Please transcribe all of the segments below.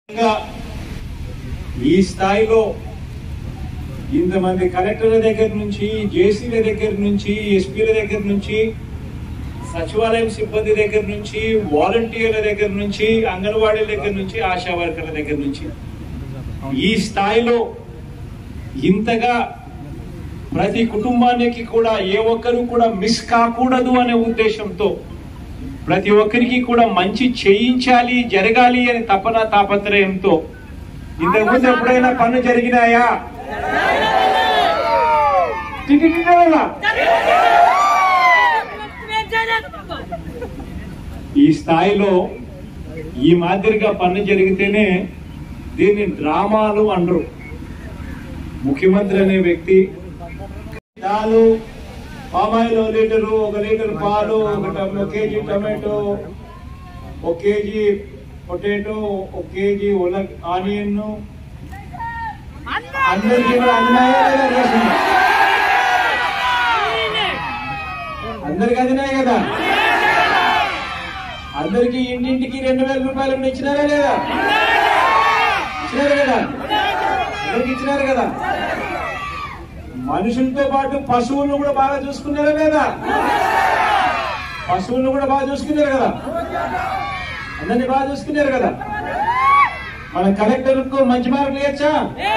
ఇంకా ఈ స్థాయిలో ఇంతమంది కలెక్టర్ల దగ్గర నుంచి జేసీల దగ్గర నుంచి ఎస్పీల దగ్గర నుంచి సచివాలయం సిబ్బంది దగ్గర నుంచి వాలంటీర్ల దగ్గర నుంచి అంగన్వాడీల దగ్గర నుంచి ఆశా వర్కర్ల దగ్గర నుంచి ఈ స్థాయిలో ఇంతగా ప్రతి కుటుంబానికి కూడా ఏ ఒక్కరు కూడా మిస్ కాకూడదు అనే ఉద్దేశంతో ప్రతి ఒక్కరికి కూడా మంచి చేయించాలి జరగాలి అనే తపన తాపత్రయంతో ఇంతకుముందు ఎప్పుడైనా పనులు జరిగినాయా టిటిటిటిలా. ఈ స్థాయిలో ఈ మాదిరిగా పనులు జరిగితేనే దీన్ని డ్రామాలు అనరు ముఖ్యమంత్రి అనే వ్యక్తి పాలు పామాయిల్ ఒక లీటరు ఒక లీటర్ పాలు ఒక టమ్- ఒక కేజీ టమాటో ఒక కేజీ పొటాటో ఒక కేజీ ఉల ఆనియన్ అందరికీ కూడా అందినాయా లేదా రేషన్? అందరికి అందినాయి కదా అందరికి ఇంటింటికి రెండు వేల రూపాయలు ఏమైనా ఇచ్చినారా లేదా ఇచ్చినారు కదా అందరికి ఇచ్చినారు కదా మనుషులతో పాటు పశువులను కూడా బాగా చూసుకున్నారా లేదా పశువులను కూడా బాగా చూసుకున్నారు కదా అందరినీ బాగా చూసుకున్నారు కదా మన కలెక్టర్ కు మంచి మార్కులు ఇచ్చా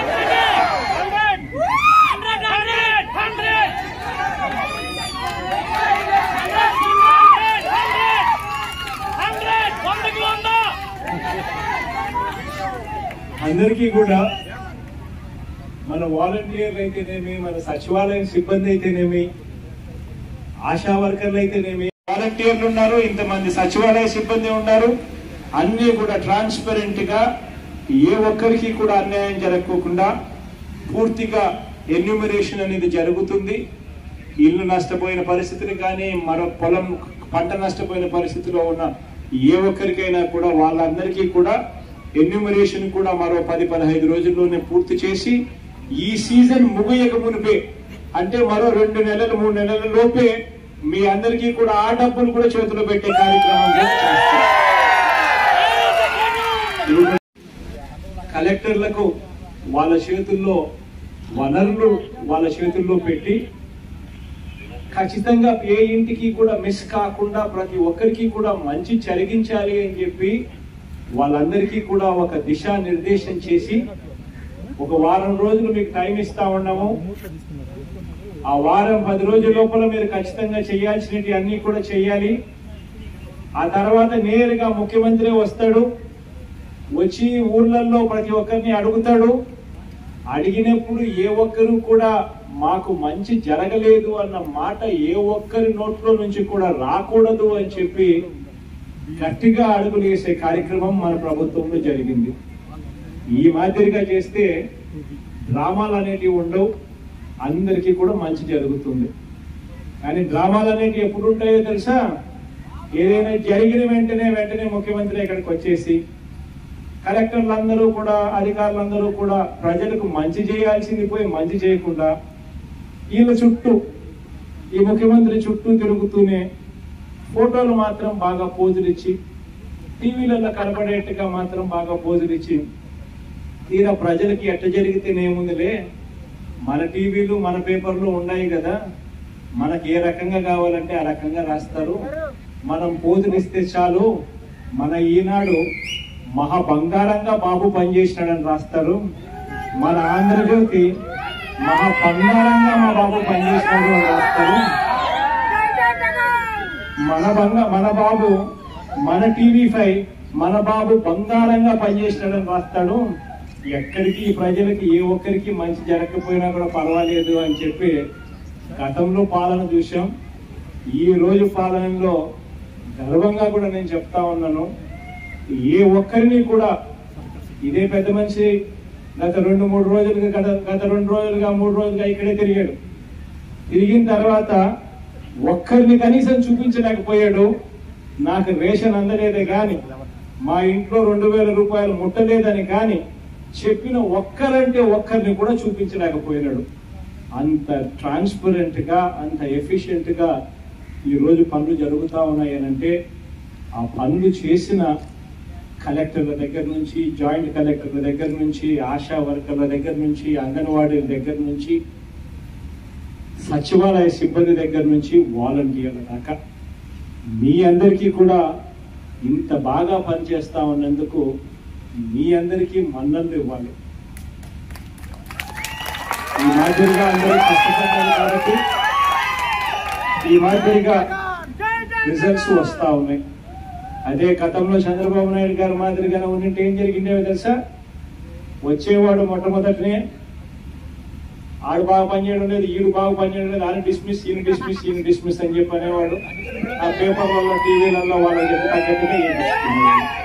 అందరికీ కూడా మన వాలంటీర్లు అయితేనేమి మన సచివాలయం సిబ్బంది అయితేనేమి ఆశా వర్కర్లు అయితేనేమి వాలంటీర్లు ఉన్నారు ఇంతమంది సచివాలయ సిబ్బంది ఉన్నారు అన్ని కూడా ట్రాన్స్పరెంట్ గా ఏ ఒక్కరికి కూడా అన్యాయం జరగకోకుండా పూర్తిగా ఎన్యూమరేషన్ అనేది జరుగుతుంది ఇల్లు నష్టపోయిన పరిస్థితిని కానీ మరో పొలం పంట నష్టపోయిన పరిస్థితిలో ఉన్న ఏ ఒక్కరికైనా కూడా వాళ్ళందరికీ కూడా ఎన్యూమరేషన్ కూడా మరో పది పదహైదు రోజుల్లోనే పూర్తి చేసి ఈ సీజన్ ముగియక మునిపే అంటే మరో రెండు నెలలు మూడు నెలల లోపే మీ అందరికీ కూడా ఆ డబ్బులు కూడా చేతిలో పెట్టే కార్యక్రమం కూడా చేస్తాం కలెక్టర్లకు వాళ్ళ చేతుల్లో వనరులు వాళ్ళ చేతుల్లో పెట్టి ఖచ్చితంగా ఏ ఇంటికి కూడా మిస్ కాకుండా ప్రతి ఒక్కరికి కూడా మంచి జరిగించాలి అని చెప్పి వాళ్ళందరికీ కూడా ఒక దిశా నిర్దేశం చేసి ఒక వారం రోజులు మీకు టైం ఇస్తా ఉన్నాము ఆ వారం పది రోజుల లోపల మీరు ఖచ్చితంగా చేయాల్సినవి అన్ని కూడా చేయాలి ఆ తర్వాత నేరుగా ముఖ్యమంత్రి వస్తాడు వచ్చి ఊర్లలో ప్రతి ఒక్కరిని అడుగుతాడు అడిగినప్పుడు ఏ ఒక్కరు కూడా మాకు మంచి జరగలేదు అన్న మాట ఏ ఒక్కరి నోట్లో నుంచి కూడా రాకూడదు అని చెప్పి గట్టిగా అడుగులు వేసే కార్యక్రమం మన ప్రభుత్వంలో జరిగింది ఈ మాదిరిగా చేస్తే డ్రామాలు అనేటివి ఉండవు అందరికీ కూడా మంచి జరుగుతుంది కానీ డ్రామాలు అనేటివి ఎప్పుడు ఉంటాయో తెలుసా ఏదైనా జరిగిన వెంటనే వెంటనే ముఖ్యమంత్రి ఇక్కడికి వచ్చేసి కలెక్టర్లందరూ కూడా అధికారులందరూ కూడా ప్రజలకు మంచి చేయాల్సింది పోయి మంచి చేయకుండా వీళ్ళ చుట్టూ ఈ ముఖ్యమంత్రి చుట్టూ తిరుగుతూనే ఫోటోలు మాత్రం బాగా పోజులు ఇచ్చి టీవీలలో కనపడేట్టుగా మాత్రం బాగా పోజులు ఇచ్చి తీరా ప్రజలకి ఎట్ట జరిగితేనేముందిలే మన టీవీలు మన పేపర్లు ఉన్నాయి కదా మనకి ఏ రకంగా కావాలంటే ఆ రకంగా రాస్తారు మనం పోజులు ఇస్తే చాలు మన ఈనాడు మహా బంగారంగా బాబు పనిచేసినాడని రాస్తారు మన ఆంధ్రజ్యోతి మహా బంగారంగా మా బాబు పనిచేసినాడు అని రాస్తారు మన బంగ మన బాబు మన టీవీ ఫైవ్ మన బాబు బంగారంగా పనిచేసినాడని రాస్తాడు ఎక్కడికి ఈ ప్రజలకి ఏ ఒక్కరికి మంచి జరగకపోయినా కూడా పర్వాలేదు అని చెప్పి గతంలో పాలన చూసాం ఈ రోజు పాలనలో గర్వంగా కూడా నేను చెప్తా ఉన్నాను ఏ ఒక్కరిని కూడా ఇదే పెద్ద మనిషి గత రెండు మూడు రోజులుగా గత గత రెండు రోజులుగా మూడు రోజులుగా ఇక్కడే తిరిగాడు తిరిగిన తర్వాత ఒక్కరిని కనీసం చూపించలేకపోయాడు నాకు రేషన్ అందలేదే గాని మా ఇంట్లో రెండు వేల రూపాయలు ముట్టలేదని కానీ చెప్పిన ఒక్కరంటే ఒక్కరిని కూడా చూపించలేకపోయినాడు అంత ట్రాన్స్పరెంట్ గా అంత ఎఫిషియెంట్ గా ఈ రోజు పనులు జరుగుతా ఉన్నాయనంటే ఆ పనులు చేసిన కలెక్టర్ల దగ్గర నుంచి జాయింట్ కలెక్టర్ల దగ్గర నుంచి ఆశా వర్కర్ల దగ్గర నుంచి అంగన్వాడీల దగ్గర నుంచి సచివాలయ సిబ్బంది దగ్గర నుంచి వాలంటీర్ల దాకా మీ అందరికీ కూడా ఇంత బాగా పనిచేస్తా ఉన్నందుకు మీ అందరికీ మన్నలు ఇవ్వాలి ఈ మాదిరిగా అందరూ కష్టపడ్డారు కాబట్టి ఈ మాదిరిగా రిజల్ట్స్ వస్తా ఉన్నాయి అదే గతంలో చంద్రబాబు నాయుడు గారి మాదిరిగానే ఉన్నట్టు ఏం జరిగిందో తెలుసా వచ్చేవాడు మొట్టమొదటినే ఆడు బాగా పనిచేయడం లేదు ఈడు బాగా పనిచేయడం లేదు ఆయన డిస్మిస్ ఈయన డిస్మిస్ ఈయన డిస్మిస్ అని చెప్పి అనేవాడు ఆ పేపర్లలో టీవీలలో వాళ్ళకి చెప్తా గట్టిగా ఏం